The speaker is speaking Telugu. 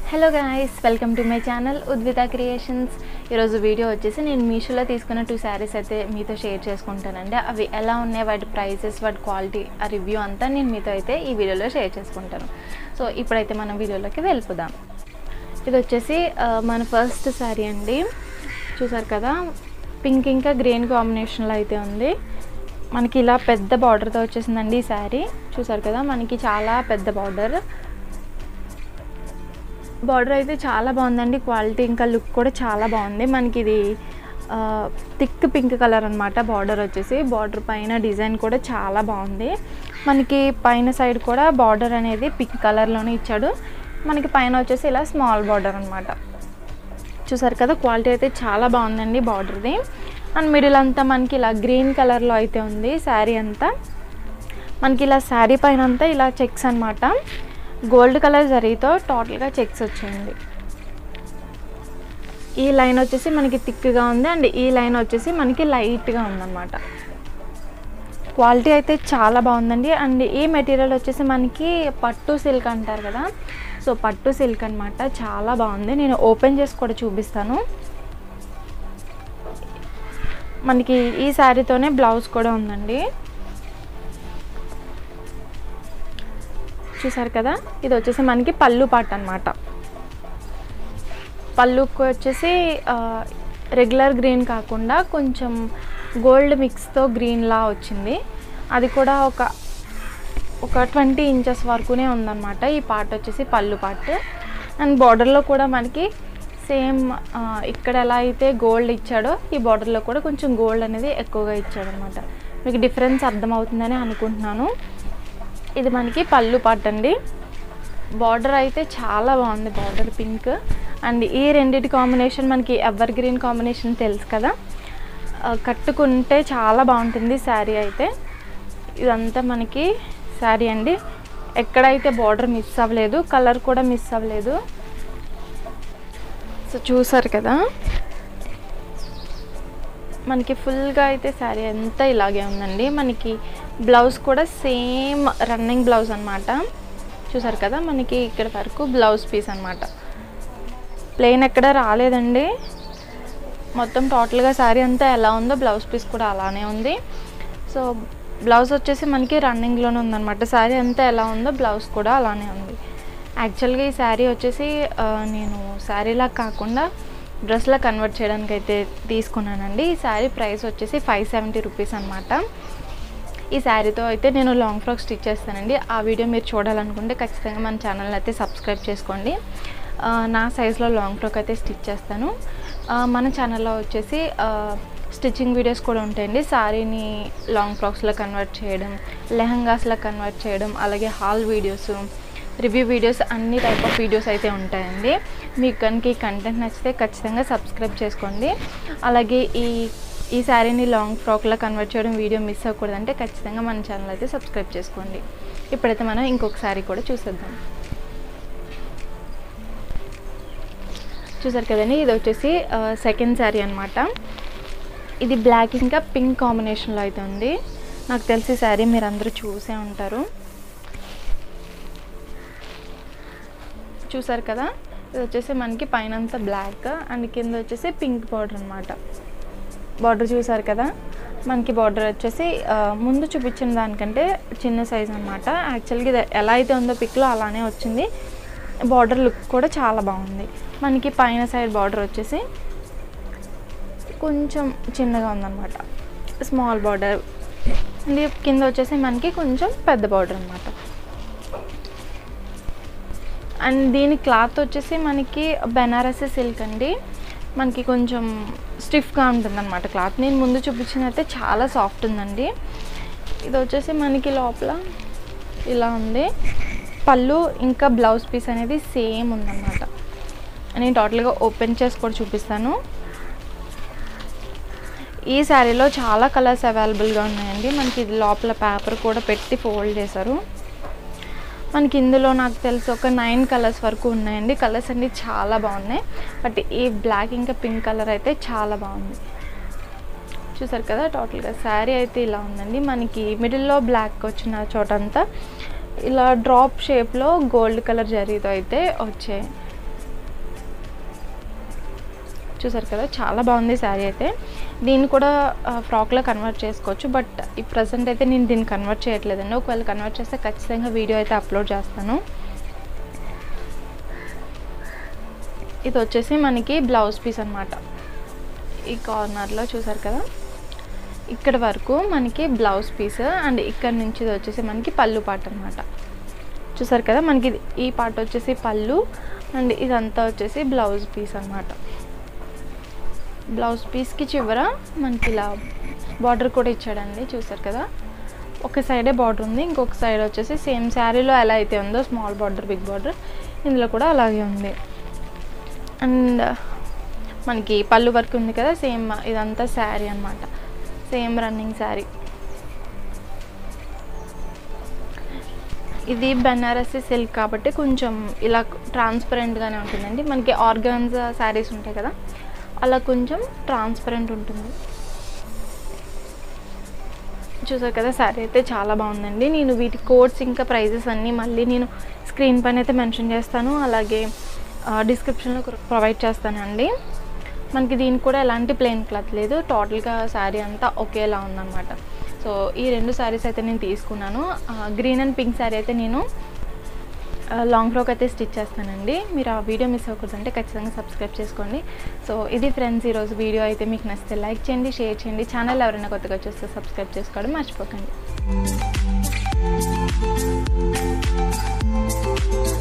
hello guys welcome to my channel Udvitha creations ఈరోజు వీడియో వచ్చేసి నేను మీషోలో తీసుకున్న టూ శారీస్ అయితే మీతో షేర్ చేసుకుంటానండి అవి ఎలా ఉన్నాయి వాటి ప్రైసెస్ వాటి క్వాలిటీ ఆ రివ్యూ అంతా నేను మీతో అయితే ఈ వీడియోలో షేర్ చేసుకుంటాను సో ఇప్పుడైతే మనం వీడియోలోకి వెళ్ళిపోదాం ఇది వచ్చేసి ఆ, మన ఫస్ట్ శారీ అండి చూసారు కదా పింక్ ఇంకా గ్రీన్ కాంబినేషన్లో అయితే ఉంది మనకి ఇలా పెద్ద బార్డర్తో వచ్చేసిందండి ఈ శారీ చూసారు కదా మనకి చాలా పెద్ద బార్డర్ బార్డర్ అయితే చాలా బాగుందండి క్వాలిటీ ఇంకా లుక్ కూడా చాలా బాగుంది మనకి ఇది థిక్ పింక్ కలర్ అనమాట బార్డర్ వచ్చేసి బార్డర్ పైన డిజైన్ కూడా చాలా బాగుంది మనకి పైన సైడ్ కూడా బార్డర్ అనేది పింక్ కలర్లోనే ఇచ్చాడు మనకి పైన వచ్చేసి ఇలా స్మాల్ బార్డర్ అనమాట చూసారు కదా క్వాలిటీ అయితే చాలా బాగుందండి బార్డర్ది అండ్ మిడిల్ అంతా మనకి ఇలా గ్రీన్ కలర్లో అయితే ఉంది శారీ అంతా మనకి ఇలా శారీ పైన అంతా ఇలా చెక్స్ అనమాట గోల్డ్ కలర్ జరీతో టోటల్గా చెక్స్ వచ్చింది ఈ లైన్ వచ్చేసి మనకి థిక్గా ఉంది అండ్ ఈ లైన్ వచ్చేసి మనకి లైట్గా ఉందన్నమాట క్వాలిటీ అయితే చాలా బాగుందండి అండ్ ఈ మెటీరియల్ వచ్చేసి మనకి పట్టు సిల్క్ అంటారు కదా సో పట్టు సిల్క్ అనమాట చాలా బాగుంది నేను ఓపెన్ చేసి కూడా చూపిస్తాను మనకి ఈ శారీతోనే బ్లౌజ్ కూడా ఉందండి చూసారు కదా ఇది వచ్చేసి మనకి పళ్ళు పాట అనమాట పళ్ళుకి వచ్చేసి రెగ్యులర్ గ్రీన్ కాకుండా కొంచెం గోల్డ్ మిక్స్తో గ్రీన్లా వచ్చింది అది కూడా ఒక ఒక ట్వంటీ ఇంచెస్ వరకునే ఉందన్నమాట ఈ పార్ట్ వచ్చేసి పళ్ళు పార్ట్ అండ్ బార్డర్లో కూడా మనకి సేమ్ ఇక్కడ ఎలా అయితే గోల్డ్ ఇచ్చాడో ఈ బార్డర్లో కూడా కొంచెం గోల్డ్ అనేది ఎక్కువగా ఇచ్చాడు అనమాట మీకు డిఫరెన్స్ అర్థమవుతుందని అనుకుంటున్నాను ఇది మనకి పళ్ళు పార్ట్ అండి బార్డర్ అయితే చాలా బాగుంది బార్డర్ పింక్ అండ్ ఈ రెండింటి కాంబినేషన్ మనకి ఎవర్ గ్రీన్ కాంబినేషన్ తెలుసు కదా ఆ, కట్టుకుంటే చాలా బాగుంటుంది శారీ అయితే ఇదంతా మనకి శారీ అండి ఎక్కడైతే బార్డర్ మిస్ అవ్వలేదు కలర్ కూడా మిస్ అవ్వలేదు సో చూసారు కదా మనకి ఫుల్గా అయితే శారీ అంతా ఇలాగే ఉందండి మనకి బ్లౌజ్ కూడా సేమ్ రన్నింగ్ బ్లౌజ్ అనమాట చూసారు కదా మనకి ఇక్కడ వరకు బ్లౌజ్ పీస్ అనమాట ప్లెయిన్ ఎక్కడ రాలేదండి మొత్తం టోటల్గా శారీ అంతా ఎలా ఉందో బ్లౌజ్ పీస్ కూడా అలానే ఉంది సో బ్లౌజ్ వచ్చేసి మనకి రన్నింగ్లోనే ఉందన్నమాట శారీ అంతా ఎలా ఉందో బ్లౌజ్ కూడా అలానే ఉంది యాక్చువల్గా ఈ శారీ వచ్చేసి ఆ, నేను శారీలా కాకుండా డ్రెస్లా కన్వర్ట్ చేయడానికి అయితే తీసుకున్నానండి ఈ శారీ ప్రైస్ వచ్చేసి ఫైవ్ సెవెంటీ రూపీస్ అనమాట ఈ శారీతో అయితే నేను లాంగ్ ఫ్రాక్ స్టిచ్ చేస్తానండి ఆ వీడియో మీరు చూడాలనుకుంటే ఖచ్చితంగా మన ఛానల్ అయితే సబ్స్క్రైబ్ చేసుకోండి ఆ, నా సైజులో లాంగ్ ఫ్రాక్ అయితే స్టిచ్ చేస్తాను ఆ, మన ఛానల్లో వచ్చేసి స్టిచ్చింగ్ వీడియోస్ కూడా ఉంటాయండి శారీని లాంగ్ ఫ్రాక్స్లో కన్వర్ట్ చేయడం లెహంగాస్లో కన్వర్ట్ చేయడం అలాగే హాల్ వీడియోస్ రివ్యూ వీడియోస్ అన్ని టైప్ ఆఫ్ వీడియోస్ అయితే ఉంటాయండి మీకు కనుక ఈ కంటెంట్ నచ్చితే ఖచ్చితంగా సబ్స్క్రైబ్ చేసుకోండి అలాగే ఈ ఈ శారీని లాంగ్ ఫ్రాక్లో కన్వర్ట్ చేయడం వీడియో మిస్ అవ్వకూడదంటే ఖచ్చితంగా మన ఛానల్ అయితే సబ్స్క్రైబ్ చేసుకోండి ఇప్పుడైతే మనం ఇంకొక శారీ కూడా చూసేద్దాం చూసారు కదండి ఇది వచ్చేసి సెకండ్ శారీ అనమాట ఇది బ్లాక్ ఇంకా పింక్ కాంబినేషన్లో అయితే ఉంది నాకు తెలిసి శారీ మీరు అందరూ చూసే ఉంటారు చూసారు కదా ఇది వచ్చేసి మనకి పైన అంతా బ్లాక్ అండ్ కింద వచ్చేసి పింక్ బార్డర్ అనమాట బార్డర్ చూసారు కదా మనకి బార్డర్ వచ్చేసి ఆ, ముందు చూపించిన దానికంటే చిన్న సైజ్ అనమాట యాక్చువల్గా ఇది ఎలా అయితే ఉందో పిక్లో అలానే వచ్చింది బార్డర్ లుక్ కూడా చాలా బాగుంది మనకి పైన సైడ్ బార్డర్ వచ్చేసి కొంచెం చిన్నగా ఉందన్నమాట స్మాల్ బార్డర్ ఇది కింద వచ్చేసి మనకి కొంచెం పెద్ద బార్డర్ అనమాట అండ్ దీని క్లాత్ వచ్చేసి మనకి బెనారసి సిల్క్ అండి మనకి కొంచెం స్టిఫ్గా ఉంటుంది అనమాట క్లాత్ నేను ముందు చూపించినైతే చాలా సాఫ్ట్ ఉందండి ఇది వచ్చేసి మనకి లోపల ఇలా ఉంది పళ్ళు ఇంకా బ్లౌజ్ పీస్ అనేది సేమ్ ఉందన్నమాట నేను టోటల్గా ఓపెన్ చేసి కూడా చూపిస్తాను ఈ శారీలో చాలా కలర్స్ అవైలబుల్గా ఉన్నాయండి మనకి ఇది లోపల పేపర్ కూడా పెట్టి ఫోల్డ్ చేశారు మనకి ఇందులో నాకు తెలిసి ఒక నైన్ కలర్స్ వరకు ఉన్నాయండి కలర్స్ అన్ని చాలా బాగున్నాయి బట్ ఈ బ్లాక్ ఇంకా పింక్ కలర్ అయితే చాలా బాగుంది చూసారు కదా టోటల్గా శారీ అయితే ఇలా ఉందండి మనకి మిడిల్లో బ్లాక్ వచ్చిన చోటంతా ఇలా డ్రాప్ షేప్లో గోల్డ్ కలర్ జరీతో అయితే వచ్చాయి చూసారు కదా చాలా బాగుంది శారీ అయితే దీన్ని కూడా ఫ్రాక్లో కన్వర్ట్ చేసుకోవచ్చు బట్ ఈ ప్రజెంట్ అయితే నేను దీన్ని కన్వర్ట్ చేయట్లేదండి ఒకవేళ కన్వర్ట్ చేస్తే ఖచ్చితంగా వీడియో అయితే అప్లోడ్ చేస్తాను ఇది వచ్చేసి మనకి బ్లౌజ్ పీస్ అనమాట ఈ కార్నర్లో చూసారు కదా ఇక్కడ వరకు మనకి బ్లౌజ్ పీస్ అండ్ ఇక్కడ నుంచి ఇది వచ్చేసి మనకి పళ్ళు పాట అనమాట చూసారు కదా మనకి ఇది- ఈ పార్ట్ వచ్చేసి పళ్ళు అండ్ ఇదంతా వచ్చేసి బ్లౌజ్ పీస్ అనమాట బ్లౌజ్ పీస్కి చివర మనకి ఇలా బార్డర్ కూడా ఇచ్చాడండి చూసారు కదా ఒక సైడే బార్డర్ ఉంది ఇంకొక సైడ్ వచ్చేసి సేమ్ శారీలో ఎలా అయితే ఉందో స్మాల్ బార్డర్ బిగ్ బార్డర్ ఇందులో కూడా అలాగే ఉంది అండ్ మనకి పళ్ళు వర్క్ ఉంది కదా సేమ్ ఇదంతా శారీ అనమాట సేమ్ రన్నింగ్ శారీ ఇది బెనారసి సిల్క్ కాబట్టి కొంచెం ఇలా ట్రాన్స్పరెంట్గానే ఉంటుందండి మనకి ఆర్గాన్స్ శారీస్ ఉంటాయి కదా అలా కొంచెం ట్రాన్స్పరెంట్ ఉంటుంది చూసారు కదా శారీ అయితే చాలా బాగుందండి నేను వీటి కోడ్స్ ఇంకా ప్రైజెస్ అన్నీ మళ్ళీ నేను స్క్రీన్ పైన అయితే మెన్షన్ చేస్తాను అలాగే డిస్క్రిప్షన్లో ప్రొవైడ్ చేస్తానండి మనకి దీనికి కూడా ఎలాంటి ప్లెయిన్ క్లాత్ లేదు టోటల్గా శారీ అంతా ఒకేలా ఉందన్నమాట సో ఈ రెండు శారీస్ అయితే నేను తీసుకున్నాను గ్రీన్ అండ్ పింక్ శారీ అయితే నేను లాంగ్ ఫ్రాక్ అయితే స్టిచ్ చేస్తానండి మీరు ఆ వీడియో మిస్ అవ్వకూడదంటే ఖచ్చితంగా సబ్స్క్రైబ్ చేసుకోండి సో ఇది ఫ్రెండ్స్ ఈరోజు వీడియో అయితే మీకు నచ్చితే లైక్ చేయండి షేర్ చేయండి ఛానల్ ఎవరైనా కొత్తగా చూస్తే సబ్స్క్రైబ్ చేసుకోవడం మర్చిపోకండి